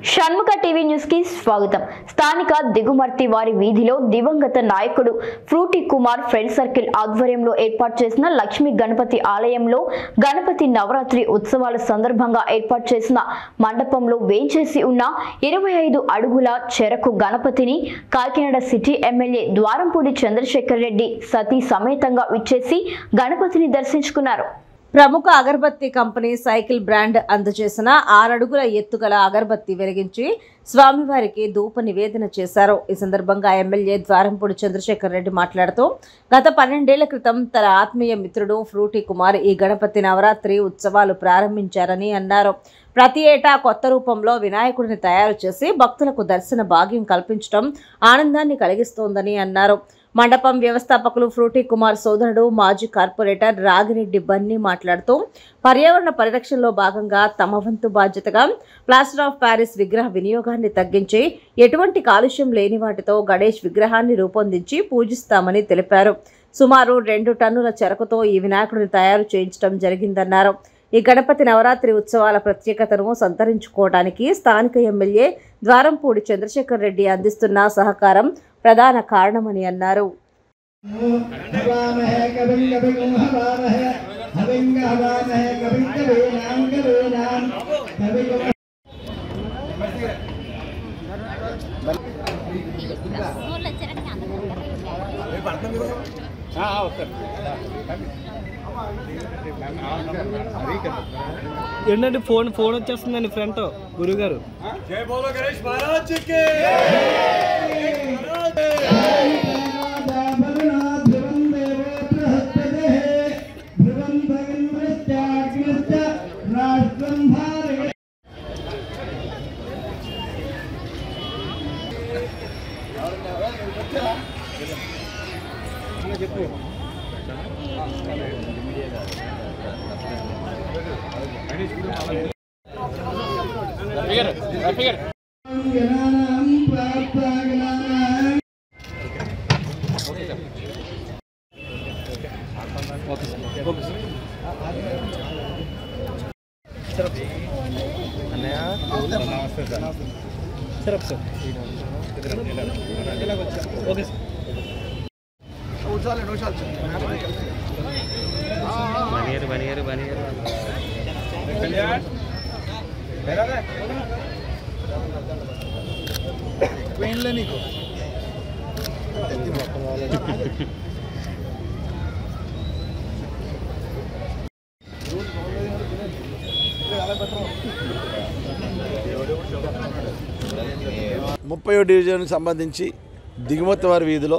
Shanmukha TV news కి స్వాగతం స్థానిక దిగుమర్తి వారి వీధిలో దివంగత నాయకుడు ఫ్రూటి కుమార్ ఫ్రెండ్ సర్కిల్ ఆధ్వర్యంలో ఏర్పాటు చేసిన లక్ష్మీ గణపతి ఆలయంలో గణపతి నవరాత్రి ఉత్సవాల సందర్భంగా ఏర్పాటు చేసిన మండపంలో వేంచేసి ఉన్న ఇరవై ఐదు అడుగుల చెరకు గణపతిని కాకినాడ సిటీ ఎమ్మెల్యే ద్వారంపూడి చంద్రశేఖర్ రెడ్డి సతీ సమేతంగా విచ్చేసి గణపతిని దర్శించుకున్నారు ప్రముఖ అగరబత్తి కంపెనీ సైకిల్ బ్రాండ్ అందజేసిన ఆరడుగుల ఎత్తుగల అగరబత్తి వెలిగించి స్వామివారికి ధూప నివేదన చేశారు ఈ సందర్భంగా ఎమ్మెల్యే ద్వారంపూడి చంద్రశేఖర్ రెడ్డి మాట్లాడుతూ గత పన్నెండేళ్ల క్రితం తన ఆత్మీయ మిత్రుడు ఫ్రూటీ కుమార్ ఈ గణపతి నవరాత్రి ఉత్సవాలు ప్రారంభించారని అన్నారు ప్రతి ఏటా కొత్త రూపంలో వినాయకుడిని తయారు చేసి భక్తులకు దర్శన భాగ్యం కల్పించడం ఆనందాన్ని కలిగిస్తోందని అన్నారు మండపం వ్యవస్థాపకులు ఫ్రూటీ కుమార్ సోదరుడు మాజీ కార్పొరేటర్ రాగిరెడ్డి బన్నీ మాట్లాడుతూ పర్యావరణ పరిరక్షణలో భాగంగా తమ వంతు బాధ్యతగా ప్లాస్టర్ ఆఫ్ ప్యారిస్ విగ్రహ వినియోగాన్ని తగ్గించి ఎటువంటి కాలుష్యం లేని వాటితో గణేష్ విగ్రహాన్ని రూపొందించి పూజిస్తామని తెలిపారు సుమారు రెండు టన్నుల చెరకుతో ఈ వినాయకుడిని తయారు చేయించడం జరిగిందన్నారు ఈ గణపతి నవరాత్రి ఉత్సవాల ప్రత్యేకతను సంతరించుకోవడానికి స్థానిక ఎమ్మెల్యే ద్వారంపూడి చంద్రశేఖర్ రెడ్డి అందిస్తున్న సహకారం ప్రధాన కారణమని అన్నారు हवामहे कविं कविं हवामहे हविं हवामहे कविं कवीनां कवीनां कविं ఏంటంటే ఫోన్ ఫోన్ వచ్చేస్తుందండి ఫ్రంట్ గురుగారు ध्रुवं देवो बृहस्पतिः ध्रुवं भगिन्द्रश्चाग्निश्च राष्ट्रं भारय गणानां प्राप्ता गणानां సరే సార్ ఓకే సార్ బనియరు బనియరు బనియరు ముప్పై డివిజన్కి సంబంధించి దిగుమతి వారి వీధిలో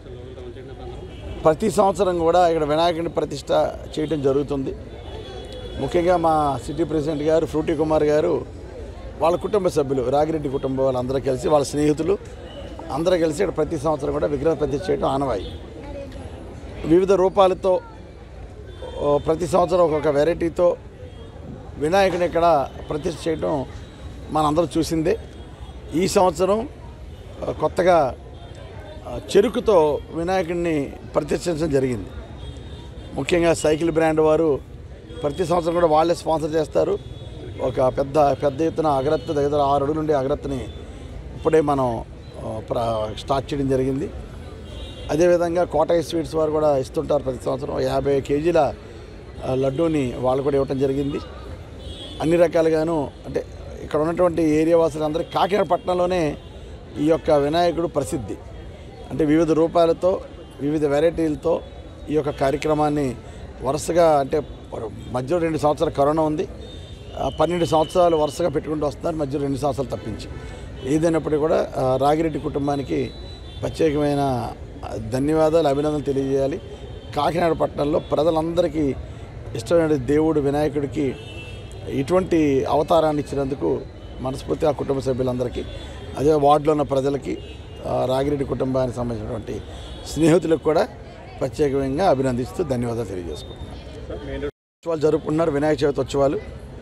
ప్రతి సంవత్సరం కూడా ఇక్కడ వినాయకుని ప్రతిష్ట చేయటం జరుగుతుంది ముఖ్యంగా మా సిటీ ప్రెసిడెంట్ గారు ఫ్రూటీ కుమార్ గారు వాళ్ళ కుటుంబ సభ్యులు రాగిరెడ్డి కుటుంబం వాళ్ళందరూ కలిసి వాళ్ళ స్నేహితులు అందరూ కలిసి ఇక్కడ ప్రతి సంవత్సరం కూడా విగ్రహ ప్రతిష్ట చేయడం ఆనవాయి వివిధ రూపాలతో ఓ, ప్రతి సంవత్సరం ఒక్కొక్క వెరైటీతో వినాయకుని ఇక్కడ ప్రతిష్ఠ చేయడం మనందరం చూసిందే ఈ సంవత్సరం ఆ, కొత్తగా ఆ, చెరుకుతో వినాయకుడిని ప్రతిష్ఠించడం జరిగింది ముఖ్యంగా సైకిల్ బ్రాండ్ వారు ప్రతి సంవత్సరం కూడా వాళ్ళే స్పాన్సర్ చేస్తారు ఒక పెద్ద పెద్ద ఎత్తున అగరత్తు దగ్గర ఆరు అడుగుల నుండి అగరత్తుని ఇప్పుడే మనం ఆ, ప్ర- స్టార్ట్ చేయడం జరిగింది అదేవిధంగా కోటయ్య స్వీట్స్ వారు కూడా ఇస్తుంటారు ప్రతి సంవత్సరం యాభై కేజీల ఆ, లడ్డూని వాళ్ళు కూడా ఇవ్వటం జరిగింది అన్ని రకాలుగాను అంటే ఇక్కడ ఉన్నటువంటి ఏరియా వాసులందరికీ కాకినాడ పట్టణంలోనే ఈ యొక్క వినాయకుడు ప్రసిద్ధి అంటే వివిధ రూపాలతో వివిధ వెరైటీలతో ఈ యొక్క కార్యక్రమాన్ని వరుసగా అంటే మధ్యలో రెండు సంవత్సరాల కరోనా ఉంది ఆ, పన్నెండు సంవత్సరాలు వరుసగా పెట్టుకుంటూ వస్తున్నారు మధ్యలో రెండు సంవత్సరాలు తప్పించి ఏదైనప్పటికీ కూడా ఆ, రాగిరెడ్డి కుటుంబానికి ప్రత్యేకమైన ఆ, ధన్యవాదాలు అభినందనలు తెలియజేయాలి కాకినాడ పట్టణంలో ప్రజలందరికీ ఇష్టమైన దేవుడు వినాయకుడికి ఇటువంటి అవతారాన్ని ఇచ్చినందుకు మనస్ఫూర్తిగా ఆ కుటుంబ సభ్యులందరికీ అదే వార్డులో ఉన్న ప్రజలకి ఆ, రాగిరెడ్డి కుటుంబానికి సంబంధించినటువంటి స్నేహితులకు కూడా ప్రత్యేకంగా అభినందిస్తూ ధన్యవాదాలు తెలియజేసుకుంటున్నాను ఉత్సవాలు జరుపుకుంటున్నారు వినాయక చవితి ఉత్సవాలు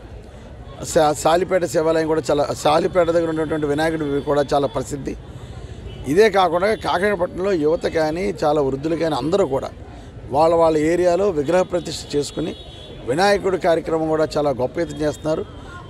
సా- సాలిపేట శివాలయం కూడా చాలా సాలిపేట దగ్గర ఉన్నటువంటి వినాయకుడు కూడా చాలా ప్రసిద్ధి ఇదే కాకుండా కాకినాడపట్నంలో యువత కానీ చాలా వృద్ధులు కానీ అందరూ కూడా వాళ్ళ వాళ్ళ ఏరియాలో విగ్రహ ప్రతిష్ఠ చేసుకుని వినాయకుడి కార్యక్రమం కూడా చాలా గొప్ప ఎత్తున చేస్తున్నారు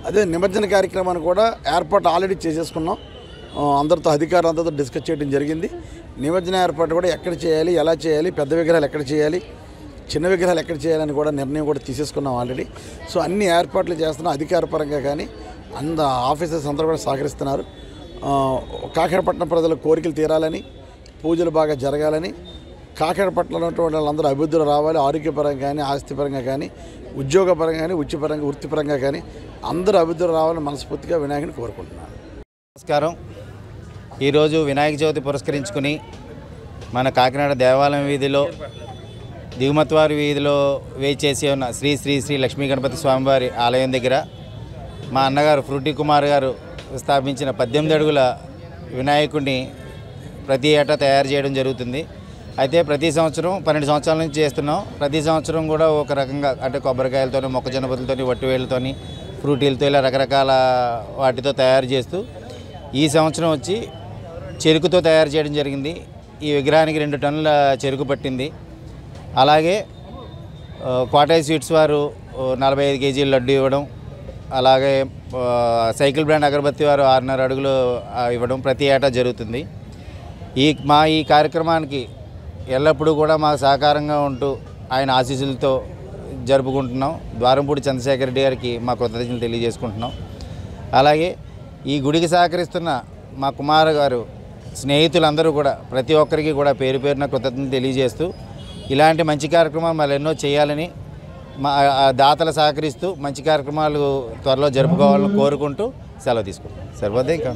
అదే నిమజ్జన కార్యక్రమాన్ని కూడా ఏర్పాటు ఆల్రెడీ చేసేసుకున్నాం ఆ, అందరితో అధికారులందరితో డిస్కస్ చేయడం జరిగింది నిమజ్జన ఏర్పాటు కూడా ఎక్కడ చేయాలి ఎలా చేయాలి పెద్ద విగ్రహాలు ఎక్కడ చేయాలి చిన్న విగ్రహాలు ఎక్కడ చేయాలని కూడా నిర్ణయం కూడా తీసేసుకున్నాం ఆల్రెడీ సో అన్ని ఏర్పాట్లు చేస్తున్నాం అధికార పరంగా కానీ అంద ఆఫీసర్స్ అందరూ కూడా సహకరిస్తున్నారు ఆ, కాకినాడపట్నం ప్రజల కోరికలు తీరాలని పూజలు బాగా జరగాలని కాకినాడపట్నంలో ఉన్నటువంటి వాళ్ళందరూ అభివృద్ధిలో రావాలి ఆరోగ్యపరంగా కానీ ఆస్తిపరంగా కానీ ఉద్యోగపరంగా కానీ వృత్తిపరంగా వృత్తిపరంగా కానీ అందరూ అభివృద్ధిలో రావాలని మనస్ఫూర్తిగా వినాయకుని కోరుకుంటున్నాను నమస్కారం ఈరోజు వినాయక చవితి పురస్కరించుకుని మన కాకినాడ దేవాలయం వీధిలో దిగుమతివారి వీధిలో వేచేసి ఉన్న శ్రీ శ్రీ శ్రీ లక్ష్మీ గణపతి స్వామివారి ఆలయం దగ్గర మా అన్నగారు ఫ్రూటీ కుమార్ గారు స్థాపించిన పద్దెనిమిది అడుగుల వినాయకుడిని ప్రతి ఏటా తయారు చేయడం జరుగుతుంది అయితే ప్రతి సంవత్సరం పన్నెండు సంవత్సరాల నుంచి చేస్తున్నాం ప్రతి సంవత్సరం కూడా ఒక రకంగా అంటే కొబ్బరికాయలతోని మొక్కజొన్న పొత్తులతోని వట్టి వేళ్ళతోని ఫ్రూటీలతో ఇలా రకరకాల వాటితో తయారు చేస్తూ ఈ సంవత్సరం వచ్చి చెరుకుతో తయారు చేయడం జరిగింది ఈ విగ్రహానికి రెండు టన్నుల చెరుకు పట్టింది అలాగే ఆ, కోటాయి స్వీట్స్ వారు ఓ, నలభై ఐదు కేజీల లడ్డు ఇవ్వడం అలాగే ఆ, సైకిల్ బ్రాండ్ అగరబత్తి వారు ఆరున్నర అడుగులు ఆ, ఇవ్వడం ప్రతి ఏటా జరుగుతుంది ఈ మా ఈ కార్యక్రమానికి ఎల్లప్పుడూ కూడా మాకు సహకారంగా ఉంటూ ఆయన ఆశీస్సులతో జరుపుకుంటున్నాం ద్వారంపూడి చంద్రశేఖర్ రెడ్డి గారికి మా కృతజ్ఞతలు తెలియజేసుకుంటున్నాం అలాగే ఈ గుడికి సహకరిస్తున్న మా కుమార్ గారు స్నేహితులందరూ కూడా ప్రతి ఒక్కరికి కూడా పేరు పేరున కృతజ్ఞతలు తెలియజేస్తూ ఇలాంటి మంచి కార్యక్రమాలు మళ్ళీ ఎన్నో చేయాలని మా ఆ దాతలు సహకరిస్తూ మంచి కార్యక్రమాలు త్వరలో జరుపుకోవాలని కోరుకుంటూ సెలవు తీసుకుంటాం సరిపోతే ఇంకా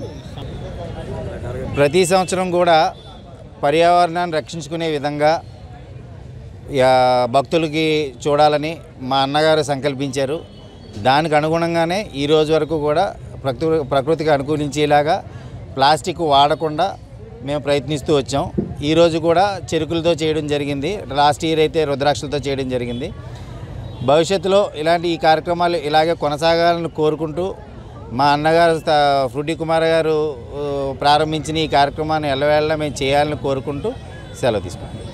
ప్రతి సంవత్సరం కూడా పర్యావరణాన్ని రక్షించుకునే విధంగా యా, భక్తులకి చూడాలని మా అన్నగారు సంకల్పించారు దానికి అనుగుణంగానే ఈ రోజు వరకు కూడా ప్రకృతి ప్రకృతికి అనుకూలించేలాగా ప్లాస్టిక్ వాడకుండా మేము ప్రయత్నిస్తూ వచ్చాం ఈరోజు కూడా చెరుకులతో చేయడం జరిగింది లాస్ట్ ఇయర్ అయితే రుద్రాక్షలతో చేయడం జరిగింది భవిష్యత్తులో ఇలాంటి ఈ కార్యక్రమాలు ఇలాగే కొనసాగాలని కోరుకుంటూ మా అన్నగారు స్థా- ఫ్రూటీ కుమార్ గారు ఊ, ప్రారంభించిన ఈ కార్యక్రమాన్ని ఎల్లవేళ మేము చేయాలని కోరుకుంటూ సెలవు తీసుకుంటాం